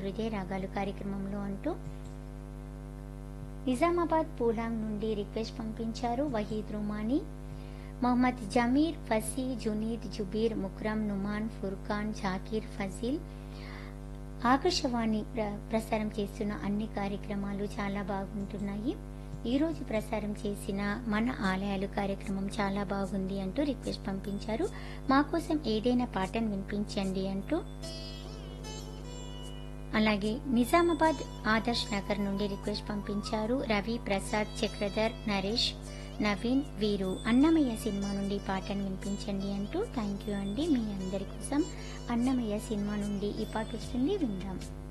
హృదయ రాగాలు కార్యక్రమంలో అంటూ నిజామాబాద్ పూలాంగ్ నుండి రిక్వెస్ట్ పంపించారు వహీద్ రుమానీ మొహమ్మద్ జమీర్ ఫసీ జునీద్ జుబీర్ ముక్రమ్ నుమాన్ ఫుర్ఖాన్ జాకీర్ ఫజీల్ ఆకాశవాణి ప్ర- ప్రసారం చేస్తున్న అన్ని కార్యక్రమాలు చాలా బాగుంటున్నాయి ఈ రోజు ప్రసారం చేసిన మన ఆలయాలు కార్యక్రమం చాలా బాగుంది అంటూ రిక్వెస్ట్ పంపించారు మా కోసం ఏదైనా పాటను వినిపించండి అంటూ అలాగే నిజామాబాద్ ఆదర్శ్ నగర్ నుండి రిక్వెస్ట్ పంపించారు రవి ప్రసాద్ చక్రధర్ నరేష్ నవీన్ వీరు అన్నమయ్య సినిమా నుండి పాటను వినిపించండి అంటూ థ్యాంక్ యూ అండి మీ అందరి కోసం అన్నమయ్య సినిమా నుండి ఈ పాట వస్తుంది విందాం